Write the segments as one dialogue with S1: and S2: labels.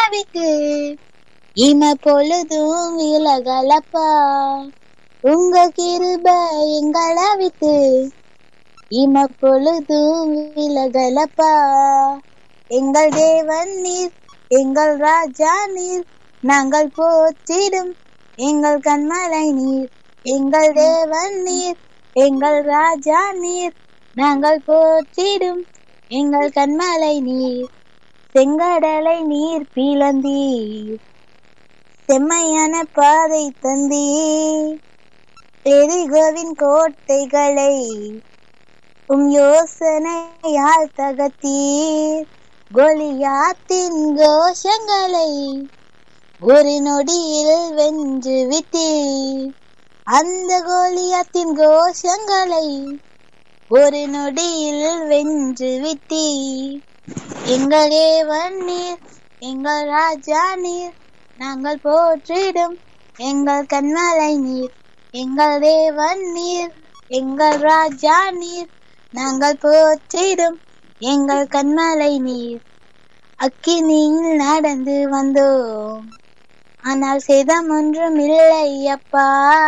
S1: விட்டு இம பொழுதும் விலகலப்பா உங்க கிருப எங்களை விட்டு இம பொழுதும் விலகலப்பா எங்கள் தேவன் நீர் எங்கள் ராஜா நீர் நாங்கள் போற்றிடும் எங்கள் கண்மலை நீர் எங்கள் தேவன் நீர் எங்கள் ராஜா நீர் நாங்கள் போற்றிடும் எங்கள் கண்மலை நீர் செங்கடலை நீர் பிளந்தீர் செம்மையான பாதை தந்தீர் எரிகோவின் கோட்டைகளை உம் யோசனையால் தகத்தீர் கோலியாத்தின் கோஷங்களை ஒரு நொடியில் வென்று விட்டீர் அந்த கோலியாத்தின் கோஷங்களை ஒரு நொடியில் வென்று விட்டீர் எங்கள் தேவன் நீர் எங்கள் ராஜா நீர் நாங்கள் போற்றிடும் எங்கள் கண்மலை நீர் எங்கள் தேவன் நீர் எங்கள் ராஜா நீர் நாங்கள் போற்றிடும் எங்கள் கண்மலை நீர் அக்கினியில் நடந்து வந்தோம் ஆனால் சேதம் ஒன்றும் இல்லை அப்பா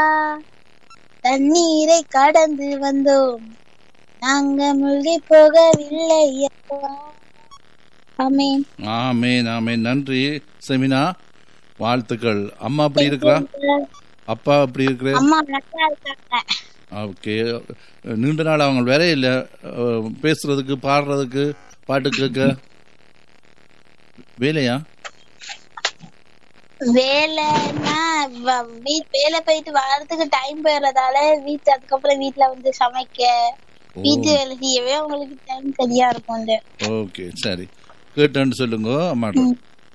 S1: தண்ணீரை கடந்து வந்தோம் நாங்க மூழ்கி போகவில்லை அப்பா ஆமென்
S2: ஆமேன் ஆமேன் நன்றி செமினா வாழ்த்துக்கள் அம்மா அப்படி இருக்கிறா அப்பா அப்படி இருக்கிற
S1: அம்மா நல்லா இருக்காங்க
S2: ஓகே நீண்ட நாள் அவங்க வேலையே இல்லை அஹ், பேசுறதுக்கு பாடுறதுக்கு பாட்டு கேட்க வேலையா
S1: வேலைன்னா வ- வீட் வேலை போயிட்டு வர்றதுக்கு டைம் போயிடுறதால வீட்டு அதுக்கப்புறம் வீட்ல வந்து சமைக்க வீட்டு வேலை செய்யவே உங்களுக்கு டைம் சரியா இருக்கும் இந்த
S2: ஓகே சரி கேட்டேன்னு சொல்லுங்க அம்மாட்ட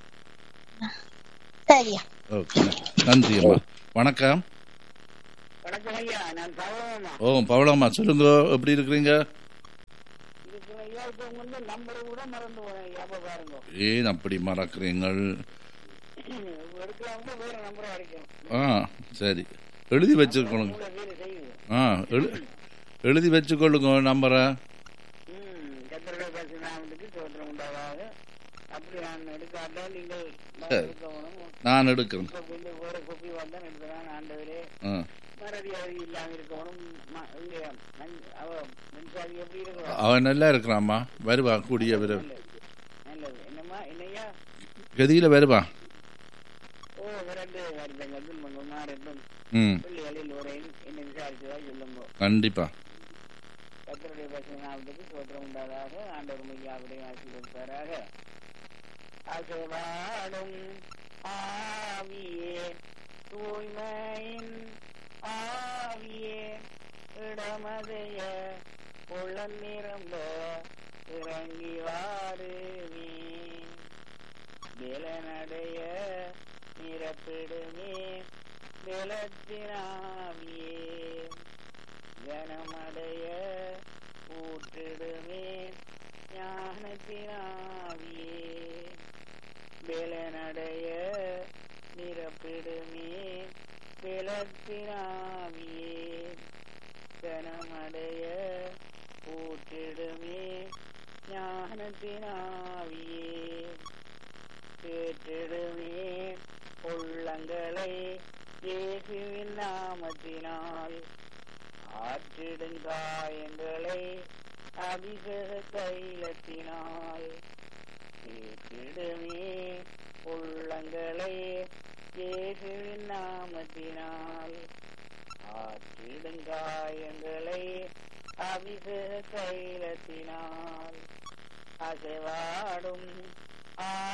S1: சரியா
S2: ஓகே நன்றி அம்மா வணக்கம்
S3: வணக்கம் ஐயா நான் சகோதரமா
S2: ஓ பவளம்மா சொல்லுங்க எப்படி இருக்கிறீங்க
S3: இதுக்கு ஐயா இப்ப வந்து நம்பரை கூட மறந்து போறேன் ஐயா அப்ப பாருங்க
S2: ஏன் அப்படி மறக்கிறீங்கள்
S3: எடுக்கலாம் வேற நம்பரை அடிக்கும்
S2: ஆ சரி எழுதி வச்சுக்கொள்ளுங்க
S3: உங்களை வேலை செய்யுது
S2: ஆ எழு எழுதி வச்சுக்கொள்ளுங்க நம்பரை
S3: ம் கத்தருடைய பசு நாமத்துக்கு தோற்றம் உண்டாகாது அப்படி நான் எடுக்காட்டால் நீங்கள் நான்
S2: சரி.
S3: எடுக்கணும்
S2: நான் எடுக்கிறேன்
S3: இப்ப கொஞ்சம் வேற கொப்பி வந்தான் எடுக்கிறான் ஆண்டவரே
S2: ஆ
S3: மறதியாதி இல்லாம இருக்கணும் ம- இங்க மண்- அவ மின்சாரி எப்படி இருக்கணும்
S2: அவன் நல்லா இருக்கிறாம்மா வருவா கூடிய விரைவில்
S3: நல்லது என்னம்மா என்னையா
S2: கதியில் வருவா
S3: ஓ விரண்டு வருடங்கள் துன்பங்கள் மாறட்டும்
S2: ம்
S3: பிள்ளைகளில் ஒரு என்னை விசாரிச்சதாக சொல்லுங்க
S2: கண்டிப்பா
S3: கத்தருடைய பசுநாமத்துக்கு சோத்திரம் உண்டாதாக ஆண்டவர் மையாவுடைய ஆசீர்வதிப்பாராக அசைவாடும் ஆவியே தூய்மையின் ஆவியே இடமதைய உள்ள நிரம்ப இறங்கி வாருமே நிலநடைய நிரப்பிடுமே நிலத்தினாவியே கனமடைய ஊற்றிடுமே ஞானத்தினாவியே வேலனடைய நிரப்பிடுமே விளத்தினாவியே கனமடைய ஊற்றிடுமே ஞானத்தினாவியே கேட்டிடுமே உள்ளங்களை இயேசுவின் நாமத்தினால் ஆற்றிடுங்காயங்களை அபிஷேக தைலத்தினால் கேட்டிடுமே உள்ளங்களை இயேசுவின் நாமத்தினால் ஆற்றிடுங்காயங்களை அபிஷேக தைலத்தினால் அசைவாடும் ஆ